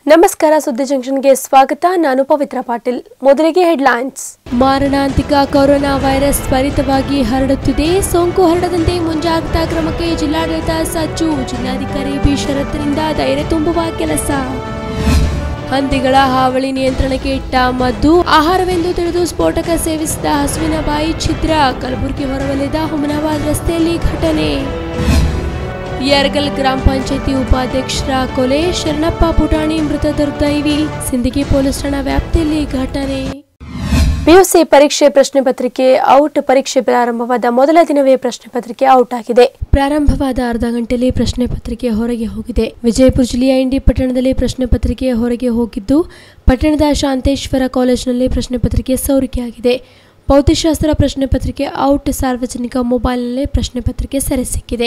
ನಮಸ್ಕಾರ ಸುದ್ದಿ ಜಂಕ್ಷನ್ಗೆ ಸ್ವಾಗತ ನಾನು ಪವಿತ್ರ ಪಾಟೀಲ್ ಮೊದಲಿಗೆ ಹೆಡ್ಲೈನ್ಸ್ ಮಾರಣಾಂತಿಕ ಕೊರೋನಾ ವೈರಸ್ ತ್ವರಿತವಾಗಿ ಹರಡುತ್ತಿದೆ ಸೋಂಕು ಹರಡದಂತೆ ಮುಂಜಾಗ್ರತಾ ಕ್ರಮಕ್ಕೆ ಜಿಲ್ಲಾಡಳಿತ ಸಜ್ಜು ಜಿಲ್ಲಾಧಿಕಾರಿ ಬಿ ಶರತ್ರಿಂದ ಧೈರ್ಯ ತುಂಬುವ ಕೆಲಸ ಹಂದಿಗಳ ಹಾವಳಿ ನಿಯಂತ್ರಣಕ್ಕೆ ಇಟ್ಟ ಮದ್ದು ಆಹಾರವೆಂದು ತಿಳಿದು ಸ್ಫೋಟಕ ಸೇವಿಸಿದ ಹಸುವಿನ ಬಾಯಿ ಛಿದ್ರ ಕಲಬುರಗಿ ಹೊರವಲಯದ ಹುಮನಾಬಾದ್ ರಸ್ತೆಯಲ್ಲಿ ಘಟನೆ ಯರ್ಗಲ್ ಗ್ರಾಮ ಪಂಚಾಯತಿ ಉಪಾಧ್ಯಕ್ಷರ ಕೊಲೆ ಶರಣಪ್ಪ ಪುಟಾಣಿ ಮೃತ ದುರ್ದೈವಿ ಸಿಂದಗಿ ಪೊಲೀಸ್ ಠಾಣಾ ವ್ಯಾಪ್ತಿಯಲ್ಲಿ ಘಟನೆ ಪಿಯುಸಿ ಪರೀಕ್ಷೆ ಪ್ರಶ್ನೆ ಪತ್ರಿಕೆ ಔಟ್ ಪರೀಕ್ಷೆ ಪ್ರಾರಂಭವಾದ ಮೊದಲ ದಿನವೇ ಪ್ರಶ್ನೆ ಪತ್ರಿಕೆ ಔಟ್ ಆಗಿದೆ ಪ್ರಾರಂಭವಾದ ಅರ್ಧ ಗಂಟೆಯಲ್ಲಿ ಪ್ರಶ್ನೆ ಪತ್ರಿಕೆ ಹೊರಗೆ ಹೋಗಿದೆ ವಿಜಯಪುರ ಜಿಲ್ಲೆಯ ಇಂಡಿ ಪಟ್ಟಣದಲ್ಲಿ ಪ್ರಶ್ನೆ ಪತ್ರಿಕೆ ಹೊರಗೆ ಹೋಗಿದ್ದು ಪಟ್ಟಣದ ಶಾಂತೇಶ್ವರ ಕಾಲೇಜಿನಲ್ಲಿ ಪ್ರಶ್ನೆ ಪತ್ರಿಕೆ ಸೋರಿಕೆಯಾಗಿದೆ ಭೌತಶಾಸ್ತ್ರ ಪ್ರಶ್ನೆ ಪತ್ರಿಕೆ ಔಟ್ ಸಾರ್ವಜನಿಕ ಮೊಬೈಲ್ನಲ್ಲೇ ಪ್ರಶ್ನೆ ಪತ್ರಿಕೆ ಸೆರೆ ಸಿಕ್ಕಿದೆ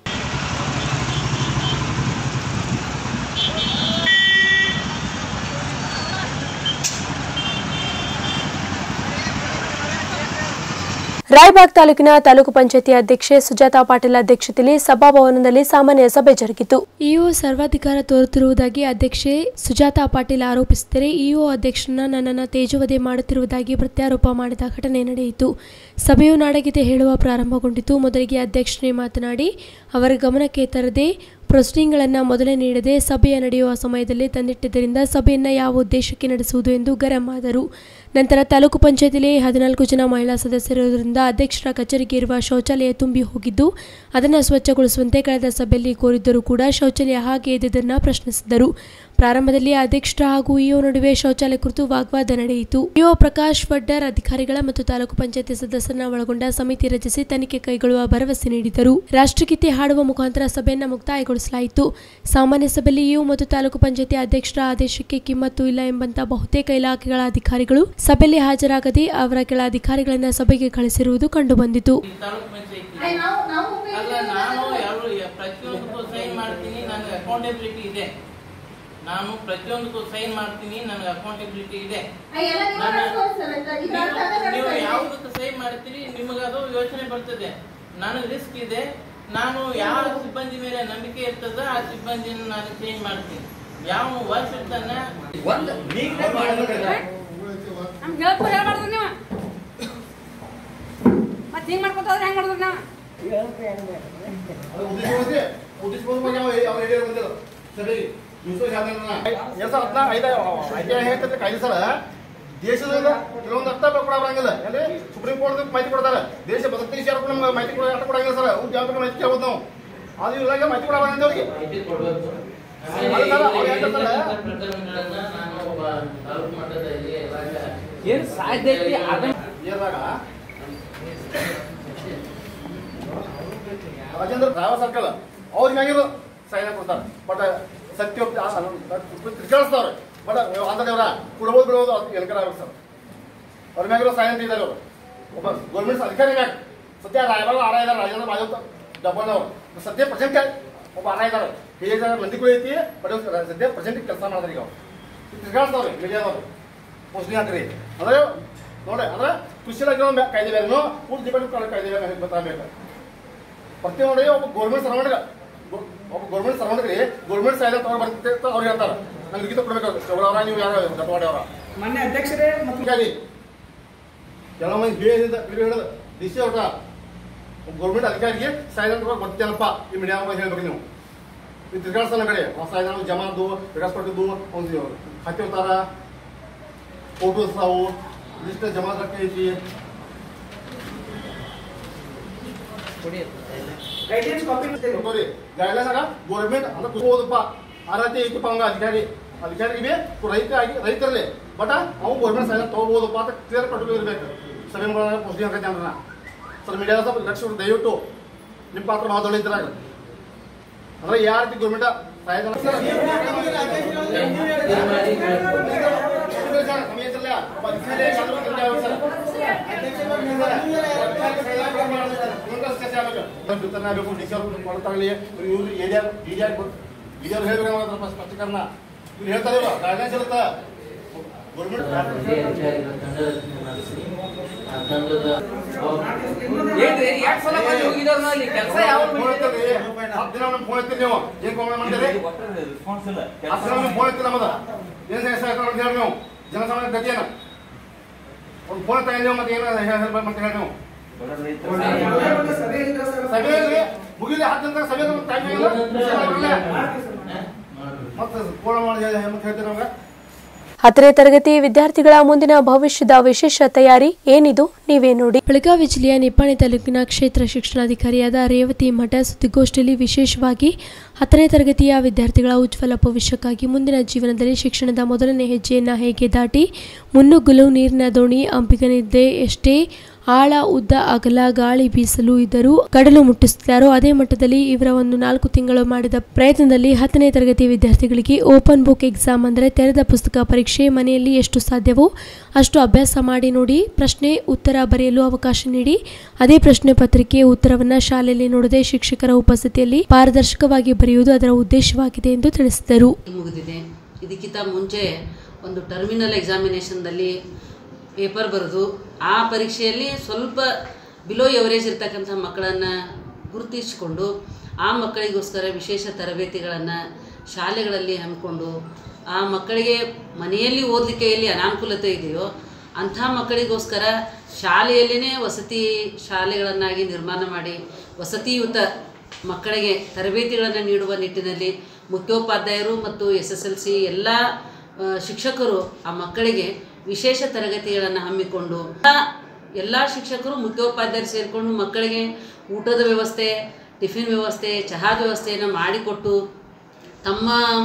ರಾಯಬಾಗ್ ತಾಲೂಕಿನ ತಾಲೂಕು ಪಂಚಾಯತಿ ಅಧ್ಯಕ್ಷೆ ಸುಜಾತಾ ಪಾಟೀಲ್ ಅಧ್ಯಕ್ಷತೆಯಲ್ಲಿ ಸಭಾಭವನದಲ್ಲಿ ಸಾಮಾನ್ಯ ಸಭೆ ಜರುಗಿತು ಇಒ ಸರ್ವಾಧಿಕಾರ ತೋರುತ್ತಿರುವುದಾಗಿ ಅಧ್ಯಕ್ಷೆ ಸುಜಾತಾ ಪಾಟೀಲ್ ಆರೋಪಿಸಿದರೆ ಇಒ ಅಧ್ಯಕ್ಷರನ್ನ ನನ್ನನ್ನು ತೇಜೋವಧೆ ಮಾಡುತ್ತಿರುವುದಾಗಿ ಪ್ರತ್ಯಾರೋಪ ಮಾಡಿದ ಘಟನೆ ನಡೆಯಿತು ಸಭೆಯು ನಾಡಗೀತೆ ಹೇಳುವ ಪ್ರಾರಂಭಗೊಂಡಿತು ಮೊದಲಿಗೆ ಅಧ್ಯಕ್ಷರೇ ಮಾತನಾಡಿ ಅವರ ಗಮನಕ್ಕೆ ತರದೆ ಪ್ರೊಸೀಡಿಂಗ್ಗಳನ್ನು ಮೊದಲೇ ನೀಡದೆ ಸಭೆಯ ನಡೆಯುವ ಸಮಯದಲ್ಲಿ ತಂದಿಟ್ಟಿದ್ದರಿಂದ ಸಭೆಯನ್ನು ಯಾವ ಉದ್ದೇಶಕ್ಕೆ ನಡೆಸುವುದು ಎಂದು ಗರಂ ಆದರು ನಂತರ ತಾಲೂಕು ಪಂಚಾಯತಿಯಲ್ಲಿ ಹದಿನಾಲ್ಕು ಜನ ಮಹಿಳಾ ಸದಸ್ಯರಿರುವುದರಿಂದ ಅಧ್ಯಕ್ಷರ ಕಚೇರಿಗೆ ಇರುವ ಶೌಚಾಲಯ ತುಂಬಿ ಹೋಗಿದ್ದು ಅದನ್ನು ಸ್ವಚ್ಛಗೊಳಿಸುವಂತೆ ಕಳೆದ ಸಭೆಯಲ್ಲಿ ಕೋರಿದ್ದರೂ ಕೂಡ ಶೌಚಾಲಯ ಹಾಗೆ ಇದ್ದುದನ್ನು ಪ್ರಶ್ನಿಸಿದರು ಪ್ರಾರಂಭದಲ್ಲಿ ಅಧ್ಯಕ್ಷರ ಹಾಗೂ ಇಒ ನಡುವೆ ಶೌಚಾಲಯ ಕುರಿತು ವಾಗ್ವಾದ ನಡೆಯಿತು ಇಒ ಪ್ರಕಾಶ್ ವಡ್ಡರ್ ಅಧಿಕಾರಿಗಳ ಮತ್ತು ತಾಲೂಕು ಪಂಚಾಯತಿ ಸದಸ್ಯರನ್ನ ಒಳಗೊಂಡ ಸಮಿತಿ ರಚಿಸಿ ತನಿಖೆ ಕೈಗೊಳ್ಳುವ ಭರವಸೆ ನೀಡಿದರು ರಾಷ್ಟ್ರಗೀತೆ ಹಾಡುವ ಮುಖಾಂತರ ಸಭೆಯನ್ನು ಮುಕ್ತಾಯಗೊಳಿಸಲಾಯಿತು ಸಾಮಾನ್ಯ ಸಭೆಯಲ್ಲಿ ಇಒ ಮತ್ತು ತಾಲೂಕು ಪಂಚಾಯತಿ ಅಧ್ಯಕ್ಷರ ಆದೇಶಕ್ಕೆ ಕಿಮ್ಮತ್ತು ಇಲ್ಲ ಎಂಬಂತ ಬಹುತೇಕ ಇಲಾಖೆಗಳ ಅಧಿಕಾರಿಗಳು ಸಭೆಯಲ್ಲಿ ಹಾಜರಾಗದೆ ಅವರ ಕೆಲ ಅಧಿಕಾರಿಗಳನ್ನ ಸಭೆಗೆ ಕಳಿಸಿರುವುದು ಕಂಡುಬಂದಿತು ತಾಲೂಕ್ ಪಂಚಾಯತಿ ಅಯ್ಯ, ನಾವು ನಾವು ಅಲ್ಲ ನಾನು ಯಾರು ಪ್ರತಿಯೊಂದಕ್ಕೂ ಸೈನ್ ಮಾಡ್ತೀನಿ ನನಗೆ ಅಕೌಂಟಬಿಲಿಟಿ ಇದೆ ನಾನು ಪ್ರತಿಯೊಂದಕ್ಕೂ ಸೈನ್ ಮಾಡ್ತೀನಿ ನನಗೆ ಅಕೌಂಟಬಿಲಿಟಿ ಇದೆ ಅಯ್ಯ, ಎಲ್ಲ ನೀವು ನನ್ನ- ನಡೆಸ್ಕೊಳ್ಳಿ ಸರ್ ಅಂತ. ಈಗ ನೀವು- ಅರ್ಥ ಆದ್ರೆ ನೀವು ನಡೆಸ್ಕೊಳ್ಳಿ. ಯಾವುದಕ್ಕೆ ಸೈನ್ ಮಾಡ್ತೀರಿ ನಿಮಗೆ ಅದು ಯೋಚನೆ ಬರ್ತದೆ ನನಗೆ ರಿಸ್ಕ್ ಇದೆ ನಾನು ಯಾವ ಸಿಬ್ಬಂದಿ ಮೇಲೆ ನಂಬಿಕೆ ಇರ್ತದ ಆ ಸಿಬ್ಬಂದಿನ ನಾನು ಚೇಂಜ್ ಮಾಡ್ತೀನಿ ಯಾವ ವರ್ಷ ಇರ್ತಾನೆ ಒಂದು ನೀಗ್ನೇ ಮಾಡ್ಬೇಕಲ್ಲ ನಮ್ಗೆ ಹೇಳ್ಕೊ ಹೇಳ್ಬಾರ್ದು ನೀವು ಮತ್ತೆ ಹಿಂಗ್ ಮಾಡ್ಕೊತ ಹೋದ್ರೆ ಹೆಂಗ್ ಮಾಡಿದ್ರು ನಾವು ಎರಡ್ ಸಾವಿರದ ಹದಿನಾಲ್ಕು ಐದು ಐದು ಹೇಳ್ತಿದ್ರೆ ಕಾಯ್ದೆ ಸರ್ ದೇಶದ ಕೆಲವೊಂದು ಅರ್ಥ ಕೊಡಬರಂಗಿಲ್ಲ ಅಂದ್ರೆ ಸುಪ್ರೀಂ ಕೋರ್ಟ್ ಮಾಹಿತಿ ಕೊಡ್ತಾರೆ ದೇಶ ಬದಕ್ತಿ ವಿಚಾರ ನಮ್ಗೆ ಮಾಹಿತಿ ಕೊಡ ಅರ್ಥ ಕೊಡಂಗಿಲ್ಲ ಸರ್ ಅವ್ರು ಯಾವ ಮಾಹಿತಿ ಕೇಳ್ಬೋದು ನಾವು ಅದು ಇವಾಗ ಮಾಹಿತಿ ಕೊಡಬರಂಗಿಲ್ಲ ಅವ್ರಿಗೆ ಮಾಹಿತಿ ಕೊಡ್ಬೇಕು ಅಲ್ಲ ಸರ್, ಅವ್ರು ಹೇಳ್ತಾರೆ. ಪ್ರಕರಣಗಳನ್ನ ನಾನು ಒಬ್ಬ ತಾಲೂಕು ಮಟ್ಟದಲ್ಲಿ ಇವಾಗ ಏನ್ ಸಾಧ್ಯ ಐತಿ ಅದನ್ನ ಏನಾಗ ರಾಜೇಂದ್ರ ಡ್ರೈವರ್ ಸರ್ಕಲ್ ಅವ್ರಿಗೆ ಮ್ಯಾಗಿರು ಸೈನ್ ಕೊಡ್ತಾರೆ ಬಟ್ ಸತ್ಯ ತಿರ್ಗಾಡಿಸ್ತಾವ್ರೆ ಬಟ್ ಅಂದ್ರವ್ರ ಕೊಡ್ಬೋದು ಬಿಡೋದು ಅದು ಎನ್ಕರ ಆಗ್ಬೇಕು ಸರ್ ಅವ್ರ ಮ್ಯಾಗಿರೋ ಸೈನ್ ಅಂತ ಇದ್ದಾರೆ ಅವರು ಒಬ್ಬ ಗೌರ್ಮೆಂಟ್ ಅಧಿಕಾರಿ ಮ್ಯಾಗ ಸದ್ಯ ರಾಯಬಾಗ ಆರ ಇದ್ದಾರೆ ರಾಜೇಂದ್ರ ಬಾಜು ಡಬ್ಬಲ್ ಅವರು ಸದ್ಯ ಪ್ರೆಸೆಂಟ್ ಒಬ್ಬ ಆರ ಇದ್ದಾರೆ ಹೇಳಿದಾರೆ ಮಂದಿ ಕೂಡ ಐತಿ ಬಟ್ ಸದ್ಯ ಪ್ರೆಸೆಂಟ್ ಕೆಲಸ ಮಾಡ್ತಾರೆ ಈಗ ಅವ್ರು ತಿರ್ಗಾಡ್ತಾವ್ರಿ ಮೀಡಿಯಾದವ್ರು ಮೋಸ್ಟ್ಲಿ ಹಾಕ್ರಿ ಅಂದ್ರೆ ನೋಡಿ ಅಂದ್ರೆ ಕೃಷಿಲಾಗಿ ಒಂದು ಕಾಯ್ದೆ ಬೇರೆ ಫುಲ್ ಡಿಪೆಂಡ್ ಕಾಯ್ದೆ ಬೇರೆ ಗೊತ್ತಾಗಬೇಕು ಪ್ರತಿಯೊಂದು ಒಬ್ಬ ಗೌರ್ಮೆಂಟ್ ಸರ್ವೆಂಟ್ ಒಬ್ಬ ಗೌರ್ಮೆಂಟ್ ಸರ್ವೆಂಟ್ಗೆ ಗೌರ್ಮೆಂಟ್ ಸೈಡ್ ತಗೊಂಡು ಬರ್ತೈತೆ ಅಂತ ಅವ್ರಿಗೆ ಹೇಳ್ತಾರೆ ನಂಗೆ ಲಿಖಿತ ಕೊಡ್ಬೇಕು ಅವರ ನೀವು ಯಾರು ದಟ್ಟವಾಡಿ ಅವರ ಮೊನ್ನೆ ಅಧ್ಯಕ್ಷರೇ ಮತ್ತು ಹಿಂಗಾಗಿ ಕೆಲವು ಮಂದಿ ಹೇಳಿದ ಇದು ಹೇಳಿದ ಡಿ ಸಿ ಅವ್ರ ಗೌರ್ಮೆಂಟ್ ಅಧಿಕಾರಿಗೆ ಸೈಲೆಂಟ್ ಗೊತ್ತೇನಪ್ಪ ಈ ಮೀಡಿಯಾ ಹೇಳ್ಬೇಕು ನೀವು ಇದು ತಿರ್ಗಾಡ್ತಾನೆ ಕಡೆ ಆ ಸೈಲೆಂಟ್ ಜಮಾದು ವಿಕಾಸ್ ಕೊಟ್ಟಿದ್ದು ಒಂದು ಹತ್ತಿ ಹೋಗ್ತಾರ ಫೋಟೋಸ್ ಅವು ಲಿಸ್ಟ್ ಜಮಾ ಐತಿ ಗೈಡೆನ್ಸ್ ಕಾಪಿ ನೋಡ್ರಿ ಗೈಡ್ಲೈನ್ ಆಗ ಗೌರ್ಮೆಂಟ್ ಅಂದ್ರೆ ಕೂತ್ಕೋದಪ್ಪ ಆ ರೀತಿ ಐತಿಪ್ಪ ಹಂಗ ಅಧಿಕಾರಿ ಅಧಿಕಾರಿಗೆ ರೈತ ಆಗಿ ರೈತರಲ್ಲೇ ಬಟ್ ಅವ್ನು ಗೌರ್ಮೆಂಟ್ ಸೈನ್ ತಗೋಬೋದಪ್ಪ ಅಂತ ಕ್ಲಿಯರ್ ಕಟ್ಟು ಇರ್ಬೇಕು ಸಭೆ ಪೋಸ್ಟಿಂಗ್ ಹಾಕೈತೆ ಅಂದ್ರೆ ಸರ್ ಮೀಡಿಯಾ ಸ್ವಲ್ಪ ಲಕ್ಷ ಕೊಟ್ಟು ದಯವಿಟ್ಟು ನಿಮ್ಮ ಪಾತ್ರ ಭಾಳ ದೊಡ್ಡ ಇದ್ರಾಗ ಅಂದ್ರೆ ಯಾವ ರೀತಿ ಗೌರ್ಮೆಂಟ್ ಸ್ಪಷ್ಟೀಕರಣ ಇವ್ರು ಹೇಳ್ತಾರೆ ಗೈಡ್ಲೈನ್ಸ್ ಇರುತ್ತಾ ಗೌರ್ಮೆಂಟ್ ಅಧಿಕಾರಿಗಳ ತಂಡದ ರಚನೆ ಮಾಡಿಸಿ ಆ ತಂಡದ ಏನ್ರಿ ಎರಡ್ ಸಲ ಬಂದು ಹೋಗಿದವ್ರು ಅಲ್ಲಿ ಕೆಲಸ ಯಾವ ಫೋನ್ ಎತ್ತಲ್ರಿ. ಹತ್ತು ದಿನ ನಮ್ಗೆ ಫೋನ್ ಎತ್ತಿರಿ ನೀವು ಏನ್ ಫೋನ್ ಮಾಡ್ತೀರಿ ಹತ್ತು ದಿನ ನಮ್ಗೆ ಫೋನ್ ಎತ್ತಿಲ್ಲ ನಮ್ಮದ ಏನ್ ಸಮಸ್ಯೆ ಆಯ್ತು ಅಂತ ಹೇಳಿ ನೀವು ಜನಸಾಮಾನ್ಯ ಗತಿ ಏನ ಒಂದು ಫೋನ್ ತಗೊಂಡು ಮತ್ತೆ ಏನು ಹೆಲ್ಪ್ ಮತ್ತೆ ಹೇಳಿ ನೀವು ಸಭೆ ಇಲ್ರಿ ಮುಗಿಲಿ ಹತ್ತು ದಿನ ಸಭೆ ಟೈಮ್ ಇಲ್ಲ ಮತ್ತೆ ಫೋನ್ ಮಾಡಿ ಮತ್ತೆ ಹೇಳ್ತೀರಿ ನಮ್ಗೆ ಹತ್ತನೇ ತರಗತಿ ವಿದ್ಯಾರ್ಥಿಗಳ ಮುಂದಿನ ಭವಿಷ್ಯದ ವಿಶೇಷ ತಯಾರಿ ಏನಿದು ನೀವೇ ನೋಡಿ ಬೆಳಗಾವಿ ಜಿಲ್ಲೆಯ ನಿಪ್ಪಾಣಿ ತಾಲೂಕಿನ ಕ್ಷೇತ್ರ ಶಿಕ್ಷಣಾಧಿಕಾರಿಯಾದ ರೇವತಿ ಮಠ ಸುದ್ದಿಗೋಷ್ಠಿಯಲ್ಲಿ ವಿಶೇಷವಾಗಿ ಹತ್ತನೇ ತರಗತಿಯ ವಿದ್ಯಾರ್ಥಿಗಳ ಉಜ್ವಲ ಭವಿಷ್ಯಕ್ಕಾಗಿ ಮುಂದಿನ ಜೀವನದಲ್ಲಿ ಶಿಕ್ಷಣದ ಮೊದಲನೇ ಹೆಜ್ಜೆಯನ್ನು ಹೇಗೆ ದಾಟಿ ಮುನ್ನುಗ್ಗಲು ನೀರಿನ ದೋಣಿ ಅಂಬಿಗನಿದ್ದೆ ಎಷ್ಟೇ ಆಳ ಉದ್ದ ಅಗಲ ಗಾಳಿ ಬೀಸಲು ಇದ್ದರೂ ಕಡಲು ಮುಟ್ಟಿಸುತ್ತಾರೋ ಅದೇ ಮಟ್ಟದಲ್ಲಿ ಇವರ ಒಂದು ನಾಲ್ಕು ತಿಂಗಳು ಮಾಡಿದ ಪ್ರಯತ್ನದಲ್ಲಿ ಹತ್ತನೇ ತರಗತಿ ವಿದ್ಯಾರ್ಥಿಗಳಿಗೆ ಓಪನ್ ಬುಕ್ ಎಕ್ಸಾಮ್ ಅಂದರೆ ತೆರೆದ ಪುಸ್ತಕ ಪರೀಕ್ಷೆ ಮನೆಯಲ್ಲಿ ಎಷ್ಟು ಸಾಧ್ಯವೋ ಅಷ್ಟು ಅಭ್ಯಾಸ ಮಾಡಿ ನೋಡಿ ಪ್ರಶ್ನೆ ಉತ್ತರ ಬರೆಯಲು ಅವಕಾಶ ನೀಡಿ ಅದೇ ಪ್ರಶ್ನೆ ಪತ್ರಿಕೆ ಉತ್ತರವನ್ನ ಶಾಲೆಯಲ್ಲಿ ನೋಡದೆ ಶಿಕ್ಷಕರ ಉಪಸ್ಥಿತಿಯಲ್ಲಿ ಪಾರದರ್ಶಕವಾಗಿ ಬರೆಯುವುದು ಅದರ ಉದ್ದೇಶವಾಗಿದೆ ಎಂದು ತಿಳಿಸಿದರು ಮುಗಿದಿದೆ ಇದಕ್ಕಿಂತ ಮುಂಚೆ ಒಂದು ಟರ್ಮಿನಲ್ ಎಕ್ಸಾಮಿನೇಷನ್ದಲ್ಲಿ ಪೇಪರ್ ಬರೆದು ಆ ಪರೀಕ್ಷೆಯಲ್ಲಿ ಸ್ವಲ್ಪ ಬಿಲೋ ಎವರೇಜ್ ಇರ್ತಕ್ಕಂಥ ಮಕ್ಕಳನ್ನು ಗುರುತಿಸಿಕೊಂಡು ಆ ಮಕ್ಕಳಿಗೋಸ್ಕರ ವಿಶೇಷ ತರಬೇತಿಗಳನ್ನು ಶಾಲೆಗಳಲ್ಲಿ ಹಮ್ಮಿಕೊಂಡು ಆ ಮಕ್ಕಳಿಗೆ ಮನೆಯಲ್ಲಿ ಓದಲಿಕ್ಕೆ ಎಲ್ಲಿ ಅನಾನುಕೂಲತೆ ಇದೆಯೋ ಅಂಥ ಮಕ್ಕಳಿಗೋಸ್ಕರ ಶಾಲೆಯಲ್ಲಿನೇ ವಸತಿ ಶಾಲೆಗಳನ್ನಾಗಿ ನಿರ್ಮಾಣ ಮಾಡಿ ವಸತಿಯುತ ಮಕ್ಕಳಿಗೆ ತರಬೇತಿಗಳನ್ನು ನೀಡುವ ನಿಟ್ಟಿನಲ್ಲಿ ಮುಖ್ಯೋಪಾಧ್ಯಾಯರು ಮತ್ತು ಎಸ್ ಎಸ್ ಎಲ್ ಸಿ ಎಲ್ಲ ಆ, ಶಿಕ್ಷಕರು ಆ ಮಕ್ಕಳಿಗೆ ವಿಶೇಷ ತರಗತಿಗಳನ್ನು ಹಮ್ಮಿಕೊಂಡು ಎಲ್ಲ ಶಿಕ್ಷಕರು ಮುಖ್ಯೋಪಾಧ್ಯಾಯರು ಸೇರಿಕೊಂಡು ಮಕ್ಕಳಿಗೆ ಊಟದ ವ್ಯವಸ್ಥೆ ಟಿಫಿನ್ ವ್ಯವಸ್ಥೆ ಚಹಾದ ವ್ಯವಸ್ಥೆಯನ್ನು ಮಾಡಿಕೊಟ್ಟು ತಮ್ಮ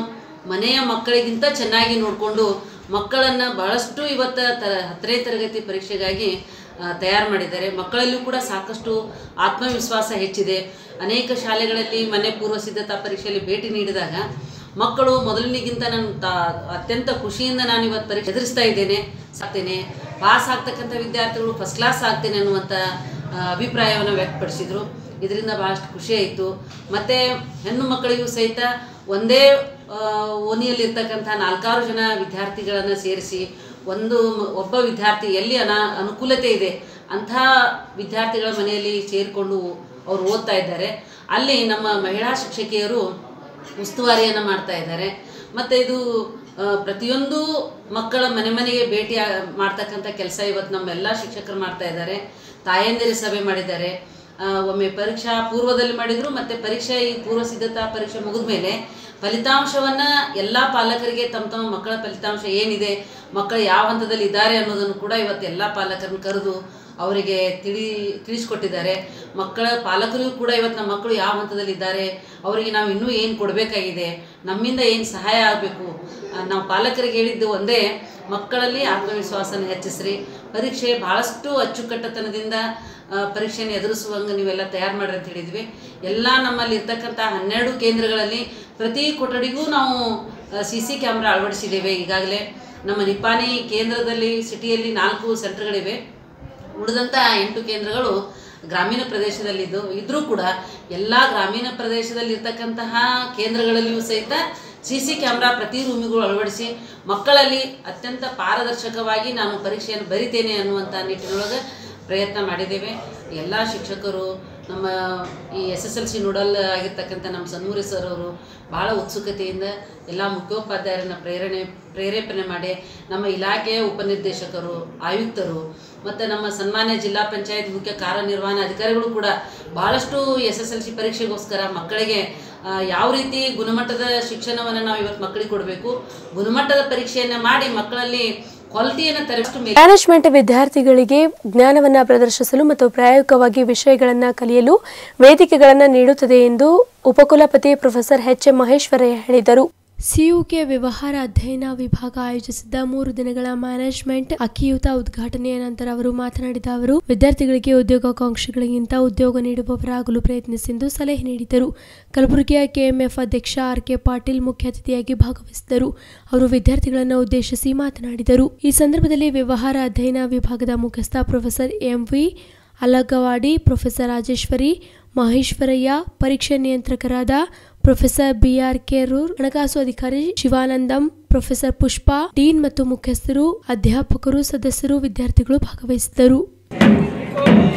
ಮನೆಯ ಮಕ್ಕಳಿಗಿಂತ ಚೆನ್ನಾಗಿ ನೋಡಿಕೊಂಡು ಮಕ್ಕಳನ್ನು ಬಹಳಷ್ಟು ಇವತ್ತು ತ ಹತ್ತನೇ ತರಗತಿ ಪರೀಕ್ಷೆಗಾಗಿ ಆ, ತಯಾರು ಮಾಡಿದ್ದಾರೆ ಮಕ್ಕಳಲ್ಲೂ ಕೂಡ ಸಾಕಷ್ಟು ಆತ್ಮವಿಶ್ವಾಸ ಹೆಚ್ಚಿದೆ ಅನೇಕ ಶಾಲೆಗಳಲ್ಲಿ ಮನೆ ಪೂರ್ವ ಸಿದ್ಧತಾ ಪರೀಕ್ಷೆಯಲ್ಲಿ ಭೇಟಿ ನೀಡಿದಾಗ ಮಕ್ಕಳು ಮೊದಲಿನಿಗಿಂತ ನಾನು ತಾ ಅತ್ಯಂತ ಖುಷಿಯಿಂದ ನಾನು ಇವತ್ತು ಪರೀಕ್ಷೆ ಎದುರಿಸ್ತಾ ಇದ್ದೇನೆ ಸಾಕ್ತೇನೆ ಪಾಸ್ ಆಗ್ತಕ್ಕಂಥ ವಿದ್ಯಾರ್ಥಿಗಳು ಫಸ್ಟ್ ಕ್ಲಾಸ್ ಆಗ್ತೇನೆ ಅನ್ನುವಂಥ ಆ, ಅಭಿಪ್ರಾಯವನ್ನು ವ್ಯಕ್ತಪಡಿಸಿದರು ಇದರಿಂದ ಭಾಳಷ್ಟು ಖುಷಿ ಆಯಿತು ಮತ್ತು ಹೆಣ್ಣು ಮಕ್ಕಳಿಗೂ ಸಹಿತ ಒಂದೇ ಆ, ಓಣಿಯಲ್ಲಿರ್ತಕ್ಕಂಥ ನಾಲ್ಕಾರು ಜನ ವಿದ್ಯಾರ್ಥಿಗಳನ್ನು ಸೇರಿಸಿ ಒಂದು ಮ- ಒಬ್ಬ ವಿದ್ಯಾರ್ಥಿ ಎಲ್ಲಿ ಅನಾ ಅನುಕೂಲತೆ ಇದೆ ಅಂಥ ವಿದ್ಯಾರ್ಥಿಗಳ ಮನೆಯಲ್ಲಿ ಸೇರಿಕೊಂಡು ಅವರು ಓದ್ತಾ ಇದ್ದಾರೆ ಅಲ್ಲಿ ನಮ್ಮ ಮಹಿಳಾ ಶಿಕ್ಷಕಿಯರು ಉಸ್ತುವಾರಿಯನ್ನು ಮಾಡ್ತಾ ಇದ್ದಾರೆ ಮತ್ತು ಇದು ಆ, ಪ್ರತಿಯೊಂದು ಮಕ್ಕಳ ಮನೆ ಮನೆಗೆ ಭೇಟಿ ಆ- ಮಾಡ್ತಕ್ಕಂಥ ಕೆಲಸ ಇವತ್ತು ನಮ್ಮೆಲ್ಲ ಶಿಕ್ಷಕರು ಮಾಡ್ತಾ ಇದ್ದಾರೆ ತಾಯಂದಿರ ಸಭೆ ಮಾಡಿದ್ದಾರೆ ಆ, ಒಮ್ಮೆ ಪರೀಕ್ಷಾ ಪೂರ್ವದಲ್ಲಿ ಮಾಡಿದರು ಮತ್ತು ಪರೀಕ್ಷೆ ಈ ಪೂರ್ವ ಸಿದ್ಧತಾ ಪರೀಕ್ಷೆ ಮುಗಿದ ಮೇಲೆ ಫಲಿತಾಂಶವನ್ನು ಎಲ್ಲ ಪಾಲಕರಿಗೆ ತಮ್ಮ ತಮ್ಮ ಮಕ್ಕಳ ಫಲಿತಾಂಶ ಏನಿದೆ ಮಕ್ಕಳು ಯಾವ ಹಂತದಲ್ಲಿ ಇದ್ದಾರೆ ಅನ್ನೋದನ್ನು ಕೂಡ ಇವತ್ತು ಎಲ್ಲ ಪಾಲಕರನ್ನು ಕರೆದು ಅವರಿಗೆ ತಿಳಿ ತಿಳಿಸ್ಕೊಟ್ಟಿದ್ದಾರೆ ಮಕ್ಕಳ ಪಾಲಕರಿಗೂ ಕೂಡ ಇವತ್ತು ನಮ್ಮ ಮಕ್ಕಳು ಯಾವ ಹಂತದಲ್ಲಿ ಇದ್ದಾರೆ ಅವರಿಗೆ ನಾವು ಇನ್ನೂ ಏನು ಕೊಡಬೇಕಾಗಿದೆ ನಮ್ಮಿಂದ ಏನು ಸಹಾಯ ಆಗಬೇಕು ನಾವು ಪಾಲಕರಿಗೆ ಹೇಳಿದ್ದು ಒಂದೇ ಮಕ್ಕಳಲ್ಲಿ ಆತ್ಮವಿಶ್ವಾಸನ ಹೆಚ್ಚಿಸ್ರಿ ಪರೀಕ್ಷೆ ಭಾಳಷ್ಟು ಅಚ್ಚುಕಟ್ಟತನದಿಂದ ಆ, ಪರೀಕ್ಷೆಯನ್ನು ಎದುರಿಸುವಂಗೆ ನೀವೆಲ್ಲ ತಯಾರು ಮಾಡ್ರಿ ಅಂತ ಹೇಳಿದ್ವಿ ಎಲ್ಲ ನಮ್ಮಲ್ಲಿ ಇರ್ತಕ್ಕಂಥ ಹನ್ನೆರಡು ಕೇಂದ್ರಗಳಲ್ಲಿ ಪ್ರತಿ ಕೊಠಡಿಗೂ ನಾವು ಸಿ ಸಿ ಕ್ಯಾಮ್ರಾ ಅಳವಡಿಸಿದ್ದೇವೆ ಈಗಾಗಲೇ ನಮ್ಮ ನಿಪ್ಪಾಣಿ ಕೇಂದ್ರದಲ್ಲಿ ಸಿಟಿಯಲ್ಲಿ ನಾಲ್ಕು ಸೆಂಟರ್ಗಳಿವೆ ಉಳಿದಂಥ ಎಂಟು ಕೇಂದ್ರಗಳು ಗ್ರಾಮೀಣ ಪ್ರದೇಶದಲ್ಲಿದ್ದು ಇದ್ರೂ ಕೂಡ ಎಲ್ಲ ಗ್ರಾಮೀಣ ಪ್ರದೇಶದಲ್ಲಿ ಇರ್ತಕ್ಕಂತಹ ಕೇಂದ್ರಗಳಲ್ಲಿಯೂ ಸಹಿತ ಸಿ ಸಿ ಕ್ಯಾಮ್ರಾ ಪ್ರತಿ ರೂಮಿಗೂ ಅಳವಡಿಸಿ ಮಕ್ಕಳಲ್ಲಿ ಅತ್ಯಂತ ಪಾರದರ್ಶಕವಾಗಿ ನಾನು ಪರೀಕ್ಷೆಯನ್ನು ಬರಿತೇನೆ ಅನ್ನುವಂಥ ನಿಟ್ಟಿನೊಳಗೆ ಪ್ರಯತ್ನ ಮಾಡಿದ್ದೇವೆ ಎಲ್ಲ ಶಿಕ್ಷಕರು ನಮ್ಮ ಈ S S L C nodal ಆಗಿರ್ತಕ್ಕಂಥ ನಮ್ಮ ಸನ್ಮೂರಿ ಸರ್ ಅವರು ಭಾಳ ಉತ್ಸುಕತೆಯಿಂದ ಎಲ್ಲ ಮುಖ್ಯೋಪಾಧ್ಯಾಯರನ್ನ ಪ್ರೇರಣೆ ಪ್ರೇರೇಪಣೆ ಮಾಡಿ ನಮ್ಮ ಇಲಾಖೆಯ ಉಪನಿರ್ದೇಶಕರು ಆಯುಕ್ತರು ಮತ್ತು ನಮ್ಮ ಸನ್ಮಾನ್ಯ ಜಿಲ್ಲಾ ಪಂಚಾಯತ್ ಮುಖ್ಯ ಕಾರ್ಯನಿರ್ವಹಣಾಧಿಕಾರಿಗಳು ಕೂಡ ಭಾಳಷ್ಟು ಎಸ್ ಎಸ್ ಎಲ್ ಸಿ ಪರೀಕ್ಷೆಗೋಸ್ಕರ ಮಕ್ಕಳಿಗೆ ಆ, ಯಾವ ರೀತಿ ಗುಣಮಟ್ಟದ ಶಿಕ್ಷಣವನ್ನು ನಾವು ಇವತ್ತು ಮಕ್ಕಳಿಗೆ ಕೊಡಬೇಕು ಗುಣಮಟ್ಟದ ಪರೀಕ್ಷೆಯನ್ನು ಮಾಡಿ ಮಕ್ಕಳಲ್ಲಿ ಕ್ವಾಲಿಟಿಯನ್ನು ತರಷ್ಟು ಮೇ ಮ್ಯಾನೇಜ್ಮೆಂಟ್ ವಿದ್ಯಾರ್ಥಿಗಳಿಗೆ ಜ್ಞಾನವನ್ನ ಪ್ರದರ್ಶಿಸಲು ಮತ್ತು ಪ್ರಾಯೋಗಿಕವಾಗಿ ವಿಷಯಗಳನ್ನು ಕಲಿಯಲು ವೇದಿಕೆಗಳನ್ನು ನೀಡುತ್ತದೆ ಎಂದು ಉಪಕುಲಪತಿ ಪ್ರೊಫೆಸರ್ ಎಚ್ ಎಂ ಮಹೇಶ್ವರಯ್ಯ ಹೇಳಿದರು ಸಿಯುಕೆ ವ್ಯವಹಾರ ಅಧ್ಯಯನ ವಿಭಾಗ ಆಯೋಜಿಸಿದ್ದ ಮೂರು ದಿನಗಳ ಮ್ಯಾನೇಜ್ಮೆಂಟ್ ಅಕಿಯುತ ಉದ್ಘಾಟನೆಯ ನಂತರ ಅವರು ಮಾತನಾಡಿದ ಅವರು ವಿದ್ಯಾರ್ಥಿಗಳಿಗೆ ಉದ್ಯೋಗಾಕಾಂಕ್ಷಿಗಳಿಗಿಂತ ಉದ್ಯೋಗ ನೀಡುವವರಾಗಲು ಪ್ರಯತ್ನಿಸೆಂದು ಸಲಹೆ ನೀಡಿದರು ಕಲಬುರಗಿಯ ಕೆಎಂಎಫ್ ಅಧ್ಯಕ್ಷ ಆರ್ ಕೆ ಪಾಟೀಲ್ ಮುಖ್ಯ ಅತಿಥಿಯಾಗಿ ಭಾಗವಹಿಸಿದರು ಅವರು ವಿದ್ಯಾರ್ಥಿಗಳನ್ನು ಉದ್ದೇಶಿಸಿ ಮಾತನಾಡಿದರು ಈ ಸಂದರ್ಭದಲ್ಲಿ ವ್ಯವಹಾರ ಅಧ್ಯಯನ ವಿಭಾಗದ ಮುಖ್ಯಸ್ಥ professor M V Alagawadi professor Rajeshwari Maheshwaraiah ಪರೀಕ್ಷೆ ನಿಯಂತ್ರಕರಾದ ಪ್ರೊಫೆಸರ್ ಬಿಆರ್ ಕೆರೂರ್ ಹಣಕಾಸು ಅಧಿಕಾರಿ ಶಿವಾನಂದಂ ಪ್ರೊಫೆಸರ್ ಪುಷ್ಪಾ ಡೀನ್ ಮತ್ತು ಮುಖ್ಯಸ್ಥರು ಅಧ್ಯಾಪಕರು ಸದಸ್ಯರು ವಿದ್ಯಾರ್ಥಿಗಳು ಭಾಗವಹಿಸಿದ್ದರು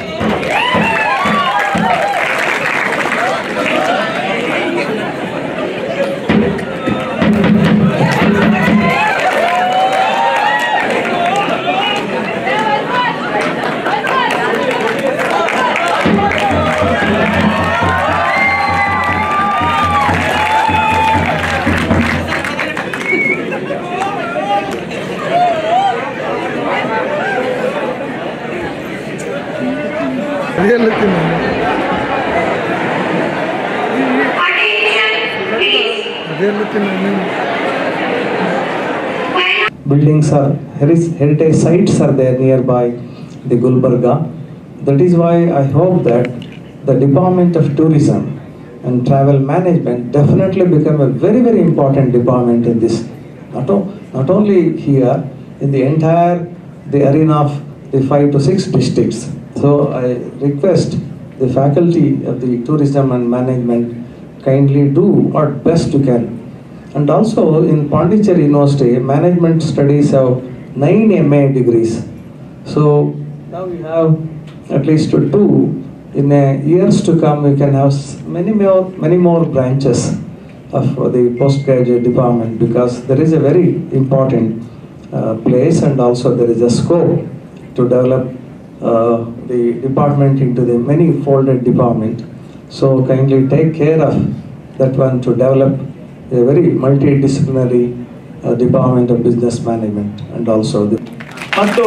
buildings are heris- heritage sites are there nearby the Gulbarga. That is why I hope that the Department of Tourism and Travel Management definitely become a very very important department in this. Not, o- not only here, in the entire the arena of the five to six districts. So I request the faculty of the tourism and management kindly do what best you can and also in Pondicherry University, management studies have nine MA degrees. So now we have at least two. In uh, years to come, we can have s- many more, many more branches of the postgraduate department because there is a very important uh, place and also there is a scope to develop uh, the department into the many folded department. So kindly take care of that one to develop a very multidisciplinary uh, department of business management and also the ಮತ್ತು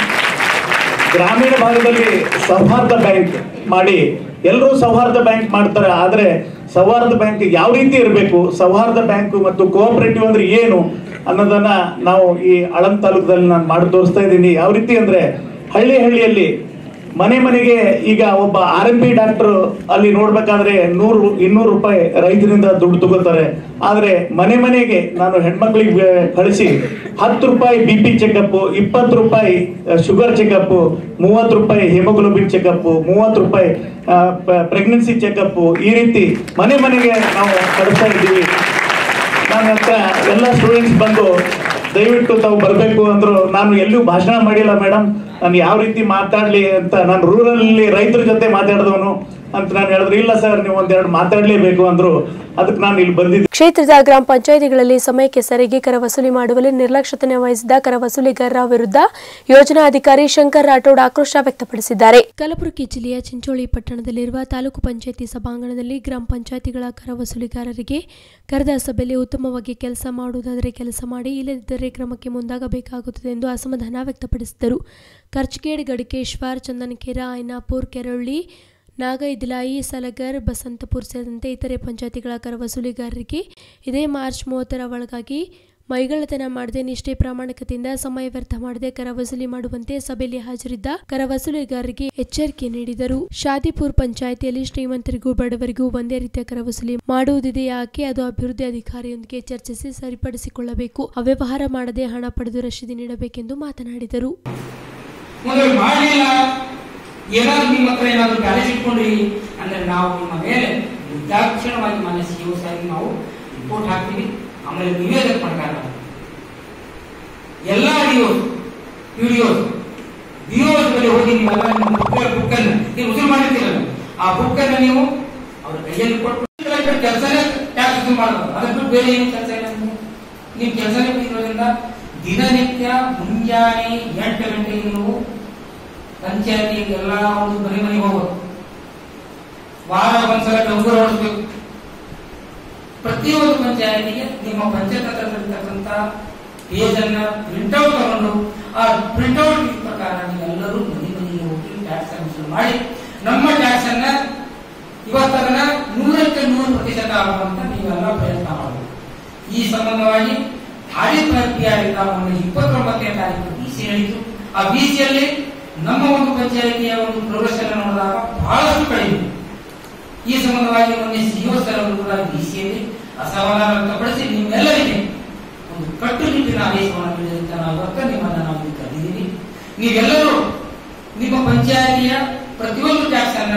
ಗ್ರಾಮೀಣ ಭಾಗದಲ್ಲಿ ಸೌಹಾರ್ದ bank ಮಾಡಿ ಎಲ್ಲರೂ ಸೌಹಾರ್ದ bank ಮಾಡ್ತಾರೆ ಆದರೆ ಸೌಹಾರ್ದ ಬ್ಯಾಂಕ್ ಯಾವ ರೀತಿ ಇರಬೇಕು ಸೌಹಾರ್ದ ಬ್ಯಾಂಕ್ ಮತ್ತು ಕೋಆಪರೇಟಿವ್ ಅಂದ್ರೆ ಏನು ಅನ್ನೋದನ್ನ ನಾವು ಈ ಆಳಂದ ತಾಲೂಕದಲ್ಲಿ ನಾನು ಮಾಡಿ ತೋರಿಸ್ತಾ ಇದ್ದೀನಿ ಯಾವ ರೀತಿ ಅಂದ್ರೆ ಹಳ್ಳಿ ಹಳ್ಳಿಯಲ್ಲಿ ಮನೆ ಮನೆಗೆ ಈಗ ಒಬ್ಬ ಆರ್ ಎಂ ಪಿ ಡಾಕ್ಟರ್ ಅಲ್ಲಿ ನೋಡ್ಬೇಕಾದ್ರೆ ನೂರು ಇನ್ನೂರು ರೂಪಾಯಿ ರೈತರಿಂದ ದುಡ್ಡು ತಗೋತಾರೆ ಆದ್ರೆ ಮನೆ ಮನೆಗೆ ನಾನು ಹೆಣ್ಮಕ್ಳಿಗೆ ಕಳಿಸಿ ಹತ್ತು ರೂಪಾಯಿ ಬಿ ಪಿ ಚೆಕಪ್ ಇಪ್ಪತ್ತು ರೂಪಾಯಿ ಶುಗರ್ ಚೆಕಪ್ ಮೂವತ್ತು ರೂಪಾಯಿ ಹಿಮೋಗ್ಲೋಬಿನ್ ಚೆಕಪ್ ಮೂವತ್ತು ರೂಪಾಯಿ ಪ್ರೆಗ್ನೆನ್ಸಿ ಚೆಕಪ್ ಈ ರೀತಿ ಮನೆ ಮನೆಗೆ ನಾವು ಕಳಿಸ್ತಾ ಇದ್ದೀವಿ ನನ್ನ ಹತ್ರ ಎಲ್ಲ ಸ್ಟೂಡೆಂಟ್ಸ್ ಬಂದು ದಯವಿಟ್ಟು ತಾವು ಬರಬೇಕು ಅಂದ್ರು ನಾನು ಎಲ್ಲೂ ಭಾಷಣ ಮಾಡಿಲ್ಲ ಮೇಡಮ್ ನಾನು ಯಾವ ರೀತಿ ಮಾತಾಡ್ಲಿ ಅಂತ ನಾನು ರೂರಲ್ಲಿ ರೈತರ ಜೊತೆ ಮಾತಾಡಿದವನು ಅಂತ ನಾನು ಹೇಳಿದ್ರೆ ಇಲ್ಲ ಸರ್ ನೀವು ಒಂದೆರಡು ಮಾತಾಡ್ಲೇಬೇಕು ಅಂದ್ರು ಅದಕ್ಕೆ ನಾನು ಇಲ್ಲಿ ಬಂದಿದ್ದೆ ಕ್ಷೇತ್ರದ ಗ್ರಾಮ ಪಂಚಾಯಿತಿಗಳಲ್ಲಿ ಸಮಯಕ್ಕೆ ಸರಿಗೆ ಕರ ವಸೂಲಿ ಮಾಡುವಲ್ಲಿ ನಿರ್ಲಕ್ಷ್ಯತೆ ವಹಿಸಿದ ಕರ ವಸೂಲಿಗಾರರ ವಿರುದ್ಧ ಯೋಜನಾ ಅಧಿಕಾರಿ ಶಂಕರ್ ರಾಠೋಡ್ ಆಕ್ರೋಶ ವ್ಯಕ್ತಪಡಿಸಿದ್ದಾರೆ ಕಲಬುರಗಿ ಜಿಲ್ಲೆಯ ಚಿಂಚೋಳಿ ಪಟ್ಟಣದಲ್ಲಿರುವ ತಾಲೂಕು ಪಂಚಾಯಿತಿ ಸಭಾಂಗಣದಲ್ಲಿ ಗ್ರಾಮ ಪಂಚಾಯಿತಿಗಳ ಕರ ವಸೂಲಿಗಾರರಿಗೆ ಕರೆದ ಸಭೆಯಲ್ಲಿ ಉತ್ತಮವಾಗಿ ಕೆಲಸ ಮಾಡುವುದಾದರೆ ಕೆಲಸ ಮಾಡಿ ಇಲ್ಲದಿದ್ದರೆ ಕ್ರಮಕ್ಕೆ ಮುಂದಾಗಬೇಕಾಗುತ್ತದೆ ಎಂದು ಅಸಮಾಧಾನ ವ್ಯಕ್ತಪಡಿಸಿದರು ಕರ್ಚಗೇಡ್ ಗಡಿಕೇಶ್ವರ್ ಚಂದನಕೆರ ಐನಾಪುರ್ ಕೆರಳ್ಳಿ ನಾಗೈದಿಲಾಯಿ ಸಲಗರ್ ಬಸಂತಪುರ್ ಸೇರಿದಂತೆ ಇತರೆ ಪಂಚಾಯತಿಗಳ ಕರ ವಸೂಲಿಗಾರರಿಗೆ ಇದೇ ಮಾರ್ಚ್ ಮೂವತ್ತರ ಒಳಗಾಗಿ ಮೈಗಳ್ಳತನ ಮಾಡದೆ ನಿಷ್ಠೆ ಪ್ರಾಮಾಣಿಕತೆಯಿಂದ ಸಮಯ ವ್ಯರ್ಥ ಮಾಡದೆ ಕರ ವಸೂಲಿ ಮಾಡುವಂತೆ ಸಭೆಯಲ್ಲಿ ಹಾಜರಿದ್ದ ಕರ ವಸೂಲಿಗಾರರಿಗೆ ಎಚ್ಚರಿಕೆ ನೀಡಿದರು ಶಾದಿಪುರ್ ಪಂಚಾಯಿತಿಯಲ್ಲಿ ಶ್ರೀಮಂತರಿಗೂ ಬಡವರಿಗೂ ಒಂದೇ ರೀತಿಯ ಕರ ವಸೂಲಿ ಮಾಡುವುದಿದೆ ಯಾಕೆ ಅದು ಅಭಿವೃದ್ಧಿ ಅಧಿಕಾರಿಯೊಂದಿಗೆ ಚರ್ಚಿಸಿ ಸರಿಪಡಿಸಿಕೊಳ್ಳಬೇಕು ಅವ್ಯವಹಾರ ಮಾಡದೆ ಹಣ ಪಡೆದು ರಶೀದಿ ನೀಡಬೇಕೆಂದು ಮಾತನಾಡಿದರು ಮೊದಲು ಮಾಡಲಿಲ್ಲ ಏನಾದ್ರು ನಿಮ್ಮ ಹತ್ರ ಏನಾದ್ರು ಬ್ಯಾಲೆನ್ಸ್ ಇಟ್ಕೊಂಡ್ರಿ ಅಂದ್ರೆ ನಾವು ನಿಮ್ಮ ಮೇಲೆ ನಿರ್ದಾಕ್ಷಿಣ್ಯವಾಗಿ ಮನೆ ಸಿಒ ಸಾಗಿ ನಾವು ರಿಪೋರ್ಟ್ ಹಾಕ್ತೀವಿ ಆಮೇಲೆ ನೀವೇ ಅದಕ್ಕೆ ಮಾಡ್ಕಾರ ಎಲ್ಲ ಡಿಒಸ್ ವಿಡಿಯೋಸ್ ಡಿಒಸ್ ಬಳಿ ಹೋಗಿ ನೀವೆಲ್ಲ ನಿಮ್ಮ ಬುಕ್ ಬುಕ್ ಅನ್ನು ನೀವು ಉಸಿರು ಮಾಡಿರ್ತೀರಲ್ಲ ಆ ಬುಕ್ ಅನ್ನು ನೀವು ಅವ್ರ ಕೈಯಲ್ಲಿ ಕೊಟ್ಟು ಕೆಲಸನೇ ಟ್ಯಾಕ್ಸ್ ವಸೂಲು ಮಾಡೋದು ಅದಕ್ಕೆ ಬಿಟ್ಟು ಬೇರೆ ಏನು ಕೆಲಸ ಇಲ್ಲ ನಿಮ್ಗೆ. ನೀವು ಕೆಲಸನೇ ಇರೋದ್ರಿಂದ ದಿನನಿತ್ಯ ಮುಂಜಾನೆ ಎಂಟು ಗಂಟೆಗೆ ನೀವು ಪಂಚಾಯತಿ ಎಲ್ಲ ಒಂದು ಮನೆ ಮನೆಗೆ ಹೋಗೋದು ವಾರ ಒಂದ್ಸಲ ಡಂಗೂರ ಹೊಡಿಸ್ಬೇಕು ಪ್ರತಿಯೊಂದು ಪಂಚಾಯತಿಗೆ ನಿಮ್ಮ ಪಂಚಾಯತ್ ಹತ್ರದಲ್ಲಿರ್ತಕ್ಕಂಥ ಪೇಜ್ ಅನ್ನ ಪ್ರಿಂಟ್ಔಟ್ ತಗೊಂಡು ಆ ಪ್ರಿಂಟ್ಔಟ್ ಪ್ರಕಾರ ನೀವೆಲ್ಲರೂ ಮನೆ ಮನೆಗೆ ಹೋಗಿ ಟ್ಯಾಕ್ಸ್ ವಸೂಲು ಮಾಡಿ ನಮ್ಮ ಟ್ಯಾಕ್ಸ್ ಅನ್ನ ಇವತ್ತದನ್ನ ನೂರಕ್ಕೆ ನೂರು ಪ್ರತಿಶತ ಆಗುವಂತ ನೀವೆಲ್ಲ ಪ್ರಯತ್ನ ಮಾಡಬೇಕು ಈ ಸಂಬಂಧವಾಗಿ ಆಡಿಟ್ ಪ್ರಕ್ರಿಯೆಯಿಂದ ಒಂದು ಇಪ್ಪತ್ತೊಂಬತ್ತನೇ ತಾರೀಕು ಬಿಸಿ ನಡೀತು ಆ ಬಿಸಿಯಲ್ಲಿ ನಮ್ಮ ಒಂದು ಪಂಚಾಯಿತಿಯ ಒಂದು ಪ್ರೊಗ್ರೆಷನ್ ನೋಡಿದಾಗ ಬಹಳಷ್ಟು ಕಡಿಮೆ ಈ ಸಂಬಂಧವಾಗಿ ಮೊನ್ನೆ ಸಿಒ ಸರ್ ಅವರು ಕೂಡ ಬಿಸಿಯಲ್ಲಿ ಅಸಮಾಧಾನ ವ್ಯಕ್ತಪಡಿಸಿ ನಿಮ್ಮೆಲ್ಲರಿಗೆ ಒಂದು ಕಟ್ಟುನಿಟ್ಟಿನ ಆದೇಶವನ್ನು ನೀಡಿದಂತ ನಾವು ಇವತ್ತು ನಿಮ್ಮನ್ನ ನಾವು ಇಲ್ಲಿ ಕರೆದಿದ್ದೀವಿ ನೀವೆಲ್ಲರೂ ನಿಮ್ಮ ಪಂಚಾಯಿತಿಯ ಪ್ರತಿಯೊಂದು ಟ್ಯಾಕ್ಸ್ ಅನ್ನ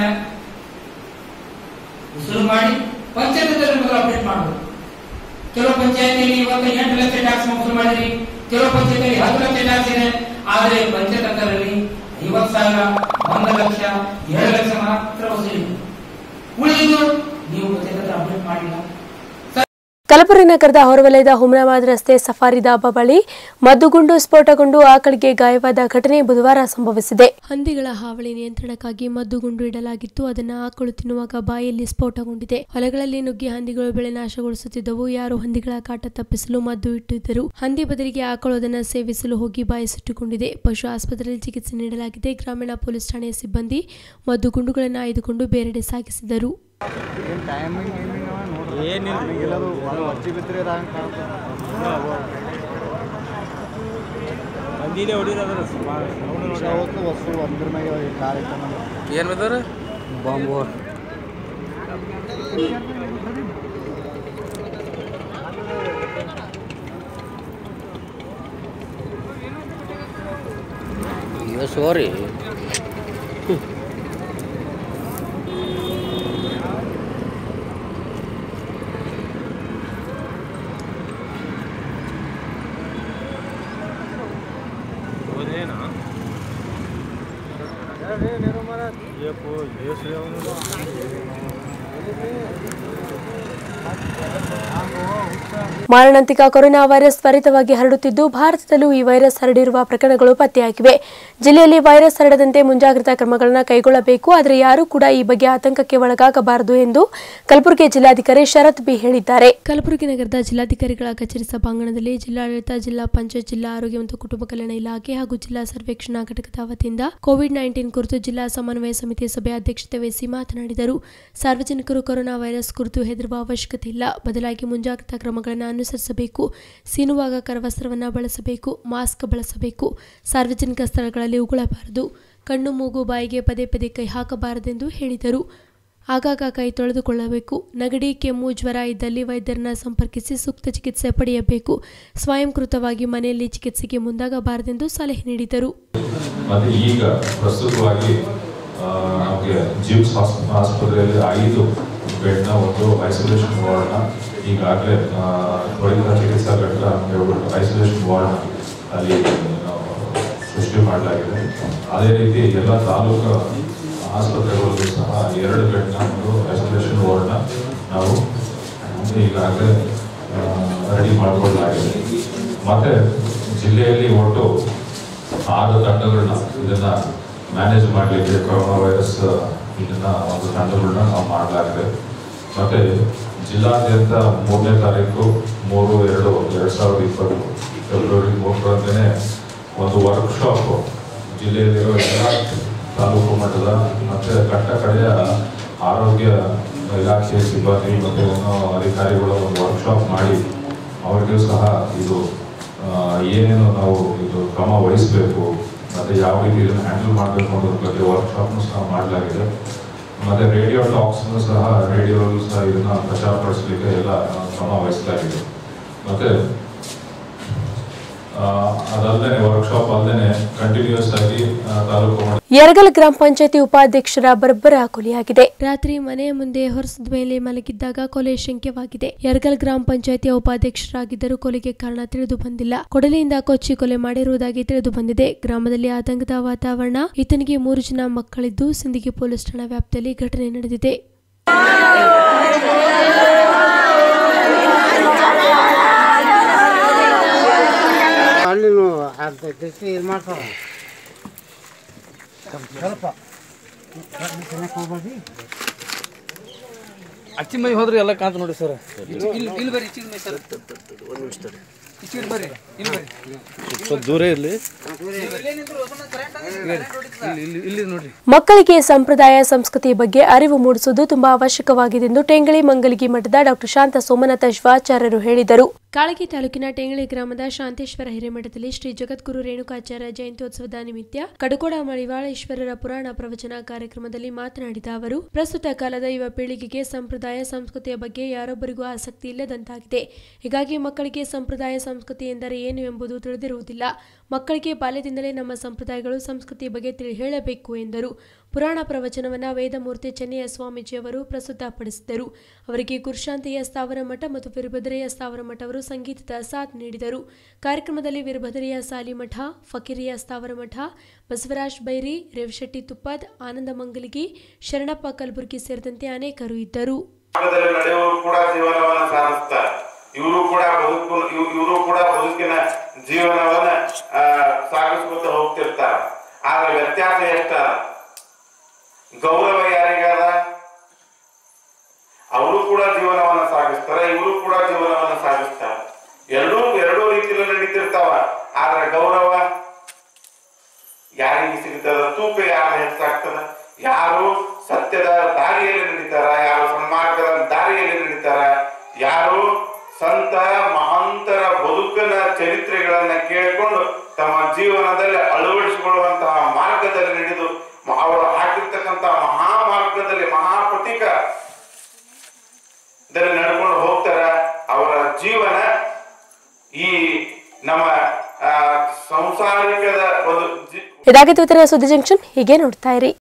ವಸೂಲು ಮಾಡಿ ಪಂಚಾಯತ್ನಲ್ಲಿ ಮೊದಲು ಅಪ್ಡೇಟ್ ಮಾಡಬೇಕು ಕೆಲವು ಪಂಚಾಯತಿಯಲ್ಲಿ ಇವತ್ತು ಎಂಟು ಲಕ್ಷ ಟ್ಯಾಕ್ಸ್ ವಸೂಲು ಮಾಡಿರಿ ಕೆಲವು ಪಂಚಾಯತಿಯಲ್ಲಿ ಹತ್ತು ಲಕ್ಷ ಟ್ಯಾಕ್ಸ್ ಇದೆ ಆದರೆ ಪಂಚಾಯತ್ ಹತ್ತರಲ್ಲಿ ಐವತ್ತು ಸಾವಿರ ಒಂದು ಲಕ್ಷ ಎರಡು ಲಕ್ಷ ಮಾತ್ರ ವಸೂಲಿ ಉಳಿದು ನೀವು ಪಂಚಾಯತ್ ಅಪ್ಡೇಟ್ ಮಾಡಿಲ್ಲ ಕಲಬುರಗಿ ನಗರದ ಹೊರವಲಯದ ಹುಮನಾಬಾದ್ ರಸ್ತೆ ಸಫಾರಿ ದಾಬಾ ಬಳಿ ಮದ್ದುಗುಂಡು ಸ್ಫೋಟಗೊಂಡು ಆಕಳಿಗೆ ಗಾಯವಾದ ಘಟನೆ ಬುಧವಾರ ಸಂಭವಿಸಿದೆ ಹಂದಿಗಳ ಹಾವಳಿ ನಿಯಂತ್ರಣಕ್ಕಾಗಿ ಮದ್ದುಗುಂಡು ಇಡಲಾಗಿತ್ತು ಅದನ್ನು ಆಕಳು ತಿನ್ನುವಾಗ ಬಾಯಲ್ಲಿ ಸ್ಫೋಟಗೊಂಡಿದೆ ಹೊಲಗಳಲ್ಲಿ ನುಗ್ಗಿ ಹಂದಿಗಳು ಬೆಳೆ ನಾಶಗೊಳಿಸುತ್ತಿದ್ದವು ಯಾರು ಹಂದಿಗಳ ಕಾಟ ತಪ್ಪಿಸಲು ಮದ್ದು ಇಟ್ಟಿದ್ದರು ಹಂದಿ ಬದಲಿಗೆ ಆಕಳು ಅದನ್ನು ಸೇವಿಸಲು ಹೋಗಿ ಬಾಯಿ ಸುಟ್ಟುಕೊಂಡಿದೆ ಪಶು ಆಸ್ಪತ್ರೆಯಲ್ಲಿ ಚಿಕಿತ್ಸೆ ನೀಡಲಾಗಿದೆ ಗ್ರಾಮೀಣ ಪೊಲೀಸ್ ಠಾಣೆಯ ಸಿಬ್ಬಂದಿ ಮದ್ದುಗುಂಡುಗಳನ್ನು ಆಯ್ದುಕೊಂಡು ಬೇರೆಡೆ ಸಾಗಿಸಿದರು ಏನ್ ಬಿದ್ದವ್ರ ಬಾಂಬು ಸಾರಿ ಮಾರಣಾಂತಿಕ ಕೊರೋನಾ ವೈರಸ್ ತ್ವರಿತವಾಗಿ ಹರಡುತ್ತಿದ್ದು ಭಾರತದಲ್ಲೂ ಈ ವೈರಸ್ ಹರಡಿರುವ ಪ್ರಕರಣಗಳು ಪತ್ತೆಯಾಗಿವೆ ಜಿಲ್ಲೆಯಲ್ಲಿ ವೈರಸ್ ಹರಡದಂತೆ ಮುಂಜಾಗ್ರತಾ ಕ್ರಮಗಳನ್ನು ಕೈಗೊಳ್ಳಬೇಕು ಆದರೆ ಯಾರೂ ಕೂಡ ಈ ಬಗ್ಗೆ ಆತಂಕಕ್ಕೆ ಒಳಗಾಗಬಾರದು ಎಂದು ಕಲಬುರಗಿ ಜಿಲ್ಲಾಧಿಕಾರಿ ಶರತ್ ಬಿ ಹೇಳಿದ್ದಾರೆ ಕಲಬುರಗಿ ನಗರದ ಜಿಲ್ಲಾಧಿಕಾರಿಗಳ ಕಚೇರಿ ಸಭಾಂಗಣದಲ್ಲಿ ಜಿಲ್ಲಾಡಳಿತ ಜಿಲ್ಲಾ ಪಂಚಾಯತ್ ಜಿಲ್ಲಾ ಆರೋಗ್ಯ ಮತ್ತು ಕುಟುಂಬ ಕಲ್ಯಾಣ ಇಲಾಖೆ ಹಾಗೂ ಜಿಲ್ಲಾ ಸರ್ವೇಕ್ಷಣಾ ಘಟಕದ ವತಿಯಿಂದ ಕೋವಿಡ್ ನೈನ್ಟೀನ್ ಕುರಿತು ಜಿಲ್ಲಾ ಸಮನ್ವಯ ಸಮಿತಿ ಸಭೆ ಅಧ್ಯಕ್ಷತೆ ವಹಿಸಿ ಮಾತನಾಡಿದರು ಸಾರ್ವಜನಿಕರು ಕೊರೋನಾ ವೈರಸ್ ಕುರಿತು ಹೆದರುವ ಅವಶ್ಯಕತೆ ಇಲ್ಲ ಬದಲಾಗಿ ಮುಂಜಾಗ್ರತಾ ಕ್ರಮಗಳನ್ನು ಅನುಸರಿಸಬೇಕು ಸೀನುವಾಗ ಕರವಸ್ತ್ರವನ್ನು ಬಳಸಬೇಕು ಮಾಸ್ಕ್ ಬಳಸಬೇಕು ಸಾರ್ವಜನಿಕ ಸ್ಥಳಗಳಲ್ಲಿ ಉಗುಳಬಾರದು ಕಣ್ಣು ಮೂಗು ಬಾಯಿಗೆ ಪದೇ ಪದೇ ಕೈ ಹಾಕಬಾರದೆಂದು ಹೇಳಿದರು ಆಗಾಗ ಕೈ ತೊಳೆದುಕೊಳ್ಳಬೇಕು ನೆಗಡಿ ಕೆಮ್ಮು ಜ್ವರ ಇದ್ದಲ್ಲಿ ವೈದ್ಯರನ್ನ ಸಂಪರ್ಕಿಸಿ ಸೂಕ್ತ ಚಿಕಿತ್ಸೆ ಪಡೆಯಬೇಕು ಸ್ವಯಂಕೃತವಾಗಿ ಮನೆಯಲ್ಲಿ ಚಿಕಿತ್ಸೆಗೆ ಮುಂದಾಗಬಾರದೆಂದು ಸಲಹೆ ನೀಡಿದರು ಮತ್ತೆ ಈಗ ಪ್ರಸ್ತುತವಾಗಿ ಆ, ನಮಗೆ ಜಿಮ್ಸ್ ಹಾಸ್- ಆಸ್ಪತ್ರೆಯಲ್ಲಿ ಐದು ಬೆಡ್ನ ಒಂದು ಐಸೋಲೇಷನ್ ವಾರ್ಡ್ನ ಈಗಾಗಲೇ ಹೊರಗಿನ ಚಿಕಿತ್ಸಾ ಘಟಕ ನಮಗೆ ಒಂದು ಐಸೋಲೇಷನ್ ವಾರ್ಡ್ನ ಅಲ್ಲಿ ನಾವು ಸೃಷ್ಟಿ ಮಾಡಲಾಗಿದೆ ಅದೇ ರೀತಿ ಎಲ್ಲ ತಾಲೂಕು ಆಸ್ಪತ್ರೆಗಳಲ್ಲೂ ಸಹ ಎರಡು ಬೆಡ್ನ ಒಂದು ಐಸೋಲೇಷನ್ ವಾರ್ಡ್ನ ನಾವು ಈಗಾಗಲೇ ರೆಡಿ ಮಾಡಿಕೊಳ್ಳಲಾಗಿದೆ ಮತ್ತೆ ಜಿಲ್ಲೆಯಲ್ಲಿ ಒಟ್ಟು ಆರು ತಂಡಗಳನ್ನ ಇದನ್ನ ಮ್ಯಾನೇಜ್ ಮಾಡಲಿಕ್ಕೆ ಕೊರೋನಾ ವೈರಸ್ ಇದನ್ನ ಒಂದು ತಂಡಗಳನ್ನ ನಾವು ಮಾಡಲಾಗಿದೆ ಮತ್ತೆ ಜಿಲ್ಲಾದ್ಯಂತ ಮೂರನೇ ತಾರೀಕು ಮೂರು ಎರಡು ಎರಡ್ ಸಾವಿರದ ಇಪ್ಪತ್ತು ಫೆಬ್ರವರಿ ಮೂರರಂತೆಯೇ ಒಂದು ವರ್ಕ್ಶಾಪ್ ಜಿಲ್ಲೆಯಲ್ಲಿರೋ ಎಲ್ಲ ತಾಲೂಕು ಮಟ್ಟದ ಮತ್ತೆ ಕಟ್ಟ ಕಡೆಯ ಆರೋಗ್ಯ ಇಲಾಖೆ ಸಿಬ್ಬಂದಿ ಮತ್ತೆ ಏನೋ ಅಧಿಕಾರಿಗಳ ಒಂದು ವರ್ಕ್ಶಾಪ್ ಮಾಡಿ ಅವರಿಗೂ ಸಹ ಇದು ಆ, ಏನೇನು ನಾವು ಇದು ಕ್ರಮ ವಹಿಸಬೇಕು ಮತ್ತೆ ಯಾವ ರೀತಿ ಇದನ್ನು ಹ್ಯಾಂಡಲ್ ಮಾಡಬೇಕು ಅನ್ನೋದ್ರ ಬಗ್ಗೆ ವರ್ಕ್ಶಾಪ್ನು ಸಹ ಮಾಡಲಾಗಿದೆ ಮತ್ತೆ ರೇಡಿಯೋ ಟಾಕ್ಸ್ನು ಸಹ ರೇಡಿಯೋಲ್ಲೂ ಸಹ ಇದನ್ನ ಪ್ರಚಾರ ಪಡಿಸಲಿಕ್ಕೆ ಎಲ್ಲ ಆ, ಕ್ರಮ ವಹಿಸಲಾಗಿದೆ ಮತ್ತೆ ಆ, ಅದಲ್ಲದೆ ವರ್ಕ್ಶಾಪ್ ಅಲ್ಲದೆ ಕಂಟಿನ್ಯೂಸ್ ಆಗಿ ಆ, ತಾಲೂಕು ಮಟ್ಟ ಯರಗಲ್ ಗ್ರಾಮ ಪಂಚಾಯತಿ ಉಪಾಧ್ಯಕ್ಷರ ಬರ್ಬರ ಕೊಲೆಯಾಗಿದೆ ರಾತ್ರಿ ಮನೆಯ ಮುಂದೆ ಹೊರಸದ ಮೇಲೆ ಮಲಗಿದ್ದಾಗ ಕೊಲೆ ಶಂಕ್ಯವಾಗಿದೆ ಯರಗಲ್ ಗ್ರಾಮ ಪಂಚಾಯತಿಯ ಉಪಾಧ್ಯಕ್ಷರಾಗಿದ್ದರೂ ಕೊಲೆಗೆ ಕಾರಣ ತಿಳಿದು ಬಂದಿಲ್ಲ ಕೊಡಲಿಯಿಂದ ಕೊಚ್ಚಿ ಕೊಲೆ ಮಾಡಿರುವುದಾಗಿ ತಿಳಿದು ಬಂದಿದೆ ಗ್ರಾಮದಲ್ಲಿ ಆತಂಕದ ವಾತಾವರಣ ಈತನಿಗೆ ಮೂರು ಜನ ಮಕ್ಕಳಿದ್ದು ಸಿಂದಗಿ ಪೊಲೀಸ್ ಠಾಣಾ ವ್ಯಾಪ್ತಿಯಲ್ಲಿ ಘಟನೆ ನಡೆದಿದೆ ಅಲ್ಲಿನೂ ಆಗ್ತೈತಿ ಇದು ಮಾಡ್ತಾರ ಸ್ವಲ್ಪ ಅಚ್ಚಿ ಮೈ ಹೋದ್ರೆ ಎಲ್ಲ ಕಾಂತ ನೋಡಿ ಸರ್ ಇಲ್ಲಿ ಇಲ್ಲಿ ಬರ್ರಿ ಇಚ್ಚಿದ ಮೈ ಸರ್ ಒಂದು ನಿಮಿಷ ಇಚ್ಚಿದ ಬರ್ರಿ ಇಲ್ಲಿ ಬರ್ರಿ ಸ್ವಲ್ಪ ದೂರ ಇರಲಿ ಇಲ್ಲಿ ಇಲ್ಲಿ ನೋಡ್ರಿ ಮಕ್ಕಳಿಗೆ ಸಂಪ್ರದಾಯ ಸಂಸ್ಕೃತಿ ಬಗ್ಗೆ ಅರಿವು ಮೂಡಿಸುವುದು ತುಂಬಾ ಅವಶ್ಯಕವಾಗಿದೆ ಎಂದು ಟೆಂಗಳಿ ಮಂಗಲಿಗಿ ಮಠದ ಡಾಕ್ಟರ್ ಶಾಂತ ಸೋಮನಾಥ ಶಿವಾಚಾರ್ಯರು ಹೇಳಿದರು ಕಾಳಗಿ ತಾಲೂಕಿನ ಟೆಂಗಳಿ ಗ್ರಾಮದ ಶಾಂತೇಶ್ವರ ಹಿರೇಮಠದಲ್ಲಿ ಶ್ರೀ ಜಗದ್ಗುರು ರೇಣುಕಾಚಾರ್ಯ ಜಯಂತ್ಯೋತ್ಸವದ ನಿಮಿತ್ತ ಕಡಕೋಡ ಮಳಿವಾಳೇಶ್ವರರ ಪುರಾಣ ಪ್ರವಚನ ಕಾರ್ಯಕ್ರಮದಲ್ಲಿ ಮಾತನಾಡಿದ ಅವರು ಪ್ರಸ್ತುತ ಕಾಲದ ಯುವ ಪೀಳಿಗೆಗೆ ಸಂಪ್ರದಾಯ ಸಂಸ್ಕೃತಿಯ ಬಗ್ಗೆ ಯಾರೊಬ್ಬರಿಗೂ ಆಸಕ್ತಿ ಇಲ್ಲದಂತಾಗಿದೆ ಹೀಗಾಗಿ ಮಕ್ಕಳಿಗೆ ಸಂಪ್ರದಾಯ ಸಂಸ್ಕೃತಿ ಎಂದರೆ ಏನು ಎಂಬುದು ತಿಳಿದಿರುವುದಿಲ್ಲ ಮಕ್ಕಳಿಗೆ ಬಾಲ್ಯದಿಂದಲೇ ನಮ್ಮ ಸಂಪ್ರದಾಯಗಳು ಸಂಸ್ಕೃತಿ ಬಗ್ಗೆ ತಿಳಿ ಹೇಳಬೇಕು ಎಂದರು ಪುರಾಣ ಪ್ರವಚನವನ್ನು ವೇದಮೂರ್ತಿ ಚೆನ್ನಯ್ಯ ಸ್ವಾಮೀಜಿಯವರು ಪ್ರಸ್ತುತಪಡಿಸಿದರು ಅವರಿಗೆ ಗುರುಶಾಂತಿಯ ಸ್ಥಾವರ ಮಠ ಮತ್ತು ವೀರಭದ್ರೆಯ ಸ್ಥಾವರ ಮಠ ಅವರು ಸಂಗೀತದ ಸಾಥ್ ನೀಡಿದರು ಕಾರ್ಯಕ್ರಮದಲ್ಲಿ ವೀರಭದ್ರೆಯ ಸಾಲಿಮಠ ಫಕೀರಿಯ ಸ್ಥಾವರ ಮಠ ಬಸವರಾಜ್ ಬೈರಿ ರೇವಶೆಟ್ಟಿ ತುಪ್ಪದ್ ಆನಂದ ಮಂಗಲಿಗಿ ಶರಣಪ್ಪ ಕಲಬುರ್ಗಿ ಸೇರಿದಂತೆ ಅನೇಕರು ಇದ್ದರು ಮಾರ್ಗದಲ್ಲಿ ನಡೆಯುವವರು ಕೂಡ ಜೀವನವನ್ನ ಸಾಗಿಸ್ತಾರೆ ಇವರು ಕೂಡ ಬದುಕು ಇವರು ಕೂಡ ಬದುಕಿನ ಜೀವನವನ್ನ ಆ, ಸಾಗಿಸ್ಕೊತ ಹೋಗ್ತಿರ್ತಾರೆ ಆದ್ರೆ ವ್ಯತ್ಯಾಸ ಎಷ್ಟ ಗೌರವ ಯಾರಿಗಾದ ಅವರು ಕೂಡ ಜೀವನವನ್ನ ಸಾಗಿಸ್ತಾರೆ ಇವರು ಕೂಡ ಜೀವನವನ್ನ ಸಾಗಿಸ್ತಾರೆ ಎರಡೂ ಎರಡೂ ರೀತಿಯಲ್ಲಿ ನಡೀತಿರ್ತಾವ ಆದ್ರೆ ಗೌರವ ಯಾರಿಗೆ ಸಿಗ್ತದ ತೂಕ ಯಾರು ಹೆಚ್ಚಾಗ್ತದ ಯಾರು ಸತ್ಯದ ದಾರಿಯಲ್ಲಿ ನಡೀತಾರ ಯಾರು ಸನ್ಮಾರ್ಗದ ದಾರಿಯಲ್ಲಿ ನಡೀತಾರ ಯಾರು ಸಂತ ಮಹಾಂತರ ಬದುಕಿನ ಚರಿತ್ರೆಗಳನ್ನ ಕೇಳಿಕೊಂಡು ತಮ್ಮ ಜೀವನದಲ್ಲಿ ಅಳವಡಿಸಿಕೊಳ್ಳುವಂತಹ ಮಾರ್ಗದಲ್ಲಿ ನಡೆದು ಮ- ಅವರು ಹಾಕಿರ್ತಕ್ಕಂತಹ ಮಹಾಮಾರ್ಗದಲ್ಲಿ ಮಹಾಪಥಿಕ ದಲ್ಲಿ ನಡ್ಕೊಂಡು ಹೋಗ್ತಾರ ಅವರ ಜೀವನ ಈ ನಮ್ಮ ಆ, ಸಂಸಾರಿಕದ ಒಂದು ಜಿ- ಇದಾಗಿತ್ತು ಇವತ್ತಿನ ಸುದ್ದಿ ಜಂಕ್ಷನ್ ಹೀಗೆ ನೋಡ್ತಾ ಇರಿ